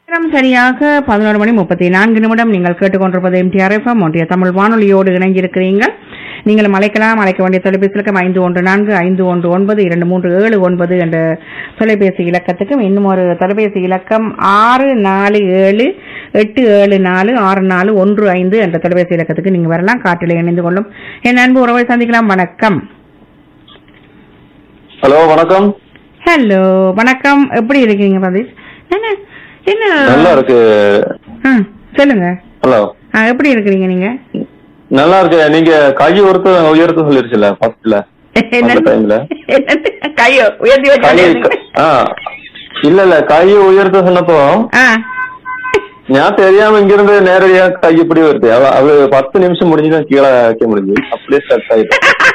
நேரம் சரியாக பதினோரு மணி முப்பத்தி நான்கு நிமிடம் நீங்கள் கேட்டுக்கொண்டிருப்பது எம்டிஆர் எஃப்எம் ஒன்றிய தமிழ் வானொலியோடு இணைஞ்சிருக்கிறீர்கள் நீங்கள் அழைக்கலாம் அழைக்க வேண்டிய தொலைபேசி இலக்கம் ஐந்து ஒன்று நான்கு ஐந்து ஒன்று ஒன்பது இரண்டு மூன்று ஏழு ஒன்பது என்ற தொலைபேசி இலக்கத்துக்கும் இன்னும் ஒரு தொலைபேசி இலக்கம் ஆறு நாலு ஏழு எட்டு ஏழு நாலு ஆறு நாலு ஒன்று ஐந்து என்ற தொலைபேசி இலக்கத்துக்கு நீங்க வரலாம் காற்றில் இணைந்து கொள்ளும் என் அன்பு உறவை சந்திக்கலாம் வணக்கம் ஹலோ வணக்கம் ஹலோ வணக்கம் எப்படி இருக்கீங்க பிரதீஷ் என்ன என்ன நல்லா இருக்கு ஆ, சொல்லுங்க ஹலோ ஆ, எப்படி இருக்கிறீங்க நீங்க நல்லா இருக்கு நீங்க கை ஒருத்த உயர்த்த சொல்லிருச்சுல ஃபர்ஸ்ட்ல அந்த டைம்ல என்னது? கையோ உயர்த்தி கை வச்சு ஆ இல்ல இல்ல கை உயர்த்த சொன்னப்போ ஆ நான் தெரியாம இங்க இருந்து நேரடியா கை இப்படி வருது அவ அவ பத்து நிமிஷம் முடிஞ்சுதான் கீழே வைக்க முடிஞ்சு அப்படியே ஸ்டக் ஆயிட்டு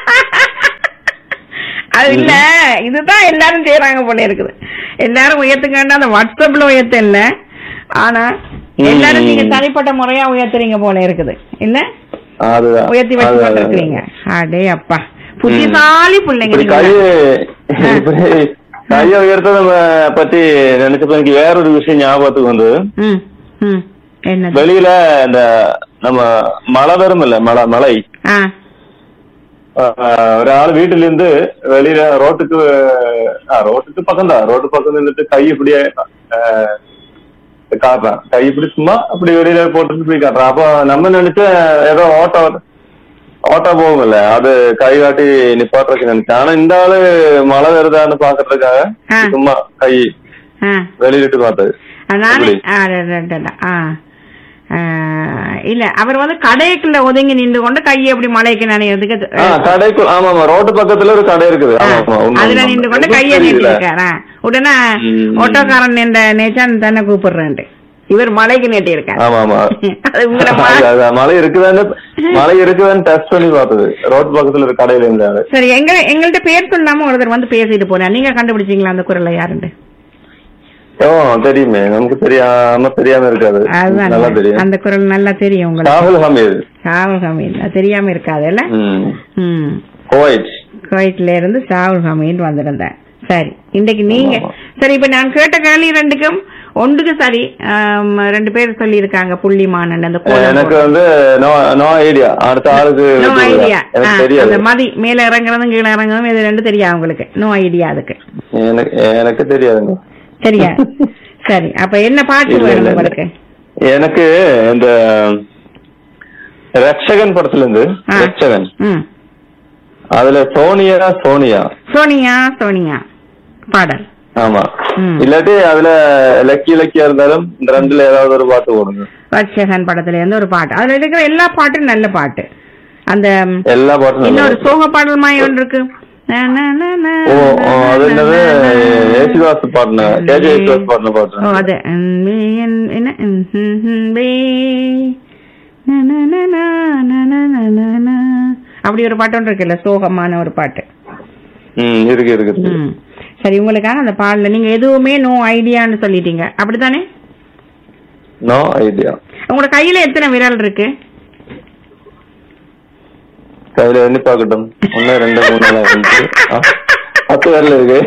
அது இல்ல இதுதான் எல்லாரும் செய்யறாங்க போல இருக்குது எல்லாரும் உயர்த்துங்கன்னா அந்த வாட்ஸ்அப்ல உயர்த்த இல்ல ஆனா எல்லாரும் ம். நீங்க தனிப்பட்ட முறையா உயர்த்துறீங்க போல இருக்குது இல்ல அதுதான் உயர்த்தி வச்சு அதுதான். கொண்டிருக்கிறீங்க அடே அப்பா புத்திசாலி பிள்ளைங்க இப்படி கை நீங்க. இப்படி கையை உயர்த்தத பத்தி நினைச்சப்ப எனக்கு வேற ஒரு விஷயம் ஞாபகத்துக்கு வந்து ம் ம் என்னது வெளியில இந்த நம்ம மழை வரும் இல்ல மழை மழை ஆ ஆஹ் ஒரு ஆள் வீட்டுல இருந்து வெளியில ரோட்டுக்கு ஆஹ் ரோட்டுக்கு பக்கம் தான் ரோட்டு பக்கம் நின்றுட்டு கை இப்படியே ஆஹ் காட்டுறான் கை இப்படி சும்மா அப்படி வெளியில போட்டுட்டு போய் காட்டுறான் அப்போ நம்ம நினைச்ச ஏதோ ஓட்டோ ஓட்டோ போகும்ல அது கை காட்டி நிப்பாட்டுறதுக்கு நினைச்சேன் ஆனா இந்த ஆளு மழை வருதான்னு பாக்குறதுக்காக ஆ. சும்மா கை ஆ வெளியிட்டு பார்த்தது நானே எப்படி? ஆ, ட, ட, ட, ட, ஆ. ஆ, இல்ல அவர் வந்து கடைக்குள்ள ஒதுங்கி நின்று கொண்டு கையை அப்படி மலைக்கு நனையறதுக்கு ஆஹ் கடைக்கு ஆமா ஆமா ரோட்டு பக்கத்துல ஒரு கடை இருக்குது ஆ, ஆமா ஆமா உண்மை, அதுல உண்மை. நின்று கொண்டு எனக்கு கையை தெரியல. நீட்டிருக்காரா உடனே ம். ஓட்டோக்காரன் என்ற நேச்சான் தன்னை கூப்பிடுறேன் இவர் மலைக்கு நீட்டி இருக்காரு ஆமா ஆமா அது உங்களை மா- அது- அது மழை இருக்குதான்னு மழை இருக்குதான்னு டெஸ்ட் பண்ணி பார்த்தது ரோட் பக்கத்துல ஒரு கடையில இருந்தாரு சரி எங்க எங்கள்ட்ட பேர் சொல்லாம ஒருத்தர் வந்து பேசிட்டு போறேன் நீங்க கண்டுபிடிச்சீங்களா அந்த குரலை யாருன்னு ஓ தெரியுமே நமக்கு தெரியாம தெரியாம இருக்காது நல்லா அதுதான் தெரியும் அந்த குரல் நல்லா தெரியும் உங்களுக்கு ராகுல் ஹமீது சாவுல் ஹமீத் அது தெரியாம இருக்காது இல்ல ம் ம் கோவைட் குவைட்ல இருந்து சாவுல் ஹமீத் வந்திருந்தேன் சரி இன்னைக்கு நீங்க ஆமா. சரி இப்ப நான் கேட்ட கேள்வி ரெண்டுக்கும் ஒன்றுக்கு சரி ஆம், ரெண்டு பேர் சொல்லியிருக்காங்க புள்ளிமானன் அந்த கோலம் எனக்கு போட்டு. வந்து நோ நோ ஐடியா அடுத்த ஆளுக்கு நோ விட்டு ஐடியா விடுறேன். எனக்கு தெரியாது அந்த மதி மேல இறங்குறதும் கீழே இறங்குறதும் இது ரெண்டும் தெரியாது உங்களுக்கு நோ ஐடியா அதுக்கு எனக்கு எனக்கு தெரியாதுங்க சரியா சரி அப்ப என்ன பாட்டு இல்ல, இல்ல, வேணும் இல்ல. உங்களுக்கு எனக்கு இந்த ரட்சகன் படத்துல இருந்து ஆ. ரட்சகன் ம் அதுல சோனியா சோனியா சோனியா சோனியா பாடல் ஆமா ம். இல்லாட்டி அதுல லக்கி லக்கியா இருந்தாலும் இந்த ரெண்டுல ஏதாவது ஒரு பாட்டு போடுங்க வட்சகன் படத்துல இருந்து ஒரு பாட்டு அதுல இருக்கிற எல்லா பாட்டும் நல்ல பாட்டு அந்த ம், எல்லா பாட்டும் நல்லா இன்னொரு இருக்கு. சோக பாடல் மாதிரி ஒன்று இருக்கு நா, நா, நா, நா, ஓ ஓ, அது நா, என்னது நா, நா, நா. ஏசுதாஸ் பாடின கேஜே ஏசுதாஸ் பாடின ஓ பாட்டு அது அன்பே என்- என்ன அன்பே. நா, நா, நா, நா, நா, நா, நா, நா, நா. அப்படி ஒரு பாட்டு ஒன்று இருக்குல்ல சோகமான ஒரு பாட்டு ம் இருக்கு இருக்கு இருக்கு. ம். சரி உங்களுக்காக அந்த பாடல நீங்க எதுவுமே நோ ஐடியான்னு சொல்லிட்டீங்க அப்படித்தானே நோ ஐடியா உங்களோட கையில எத்தனை விரல் இருக்கு கையில எண்ணி பாக்கட்டும் ஒன்னு ரெண்டு மூணு நாலு அஞ்சு ஆ, பத்து வரல இருக்கு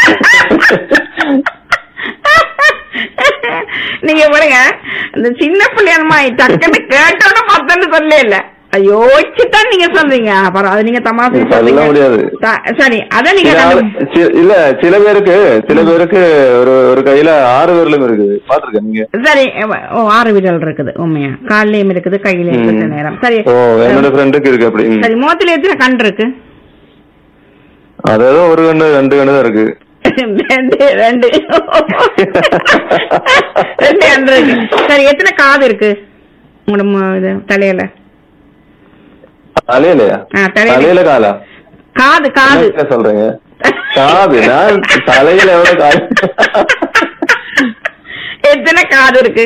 நீங்க பாருங்க இந்த சின்ன பிள்ளையனமா டக்குன்னு கேட்டோட மத்தன்னு சொல்ல இல்ல யோசிச்சுதான் நீங்க சொல்றீங்க அப்புறம் அது நீங்க தமாசு சொல்ல சொல்றீங்க முடியாது. த- சரி அத நீங்க சில ஆளு- கண்டு- சி- இல்ல சில பேருக்கு சில பேருக்கு ஒரு ஒரு கையில ஆறு விரலும் இருக்குது பாத்துருக்க நீங்க சரி ஓ ஆறு விரல் இருக்குது உண்மையா கால்லயும் இருக்குது கையிலயும் இருக்குது சில ம். நேரம் சரி ஓ என்னோட ஃப்ரெண்டுக்கு இருக்கு அப்படி ம். சரி முகத்துல எத்தனை கண் இருக்கு அது ஏதோ ஒரு கண்ணு ரெண்டு கண்ணு தான் இருக்கு ரெண்டு ரெண்டு ரெண்டு கண் இருக்கு சரி எத்தனை காது இருக்கு உங்களோட மு- இது தலையில தலையிலயா ஆ, தலையில. தலையில காலா காது காது என்ன சொல்றீங்க காது நான் தலையில எவ்வளவு காது எத்தனை காது இருக்கு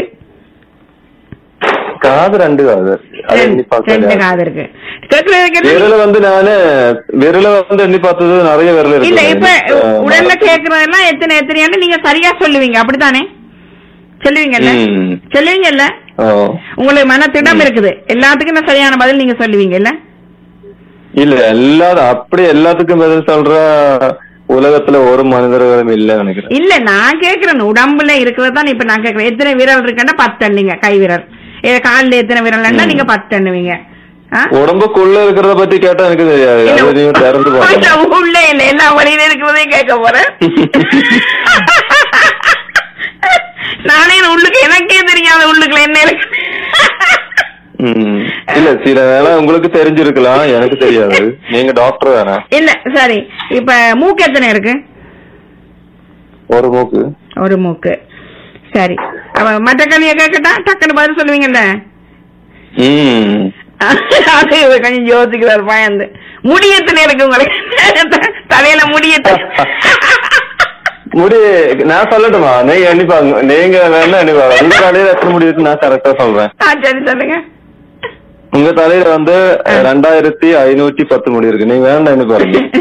காது ரெண்டு காது அது எண்ணி ரெண்டு பார்த்தா ரெண்டு ஞாபகம். காது இருக்கு கேக்குறதுக்கு என்ன- விரல வந்து நானு விரல வந்து எண்ணி பார்த்தது நிறைய விரல் இருக்கு இல்ல இப்ப அஹ், உடல்ல கேக்குறதெல்லாம் எத்தனை எத்தனையான்னு நீங்க சரியா சொல்லுவீங்க அப்படித்தானே சொல்லுவீங்கல்ல ம். சொல்லுவீங்கல்ல ஓ. உங்களுக்கு மனத்திடம் இருக்குது எல்லாத்துக்கும் நான் சரியான பதில் நீங்க சொல்லுவீங்கல்ல இல்ல எல்லாரும் அப்படி எல்லாத்துக்கும் பதில் சொல்ற உலகத்துல ஒரு மனிதர்களும் இல்ல நினைக்கிறேன் இல்ல நான் கேக்குறேன் உடம்புல இருக்கிறது தான் இப்ப நான் கேக்குறேன் எத்தனை விரல் இருக்குன்னா பத்து எண்ணுங்க கை விரல் ஏ, கால்ல எத்தனை விரல்னா நீங்க பத்து எண்ணுவீங்க ஆ? உடம்புக்குள்ள இருக்கிறத பத்தி கேட்டா எனக்கு தெரியாது இல்ல, அது நீங்க திறந்து இல்ல, பார்க்கணும் உள்ள இல்ல எல்லா வழியில இருக்கிறதையும் கேட்க போறேன் நானே உள்ளுக்கு எனக்கே தெரியாத உள்ளுக்குள்ள என்ன இருக்கு ம். இல்ல சில வேளை உங்களுக்கு தெரிஞ்சிருக்கலாம் எனக்கு தெரியாது நீங்க டாக்டர் தானே இல்ல சரி இப்ப மூக்கு எத்தனை இருக்கு ஒரு மூக்கு ஒரு மூக்கு சரி அவ மற்ற கல்வியை கேட்கட்டா டக்குன்னு பதில் சொல்லுவீங்கல்ல ம் அது இவர் கொஞ்சம் யோசிக்கிறார் பயந்து முடி எத்தனை இருக்கு உங்களுக்கு தலையில முடி எத்தனை முடி நான் சொல்லட்டுமா நீங்க எண்ணி பாருங்க நீங்க வேணா எண்ணி பாருங்க உங்க தலையில எத்தனை முடி இருக்கு நான் கரெக்டா சொல்றேன் ஆ, சரி சொல்லுங்க உங்க தலையில வந்து ரெண்டாயிரத்தி ஐநூத்தி பத்து முடி இருக்கு நீங்க வேண்டாம் எண்ணி பாருங்க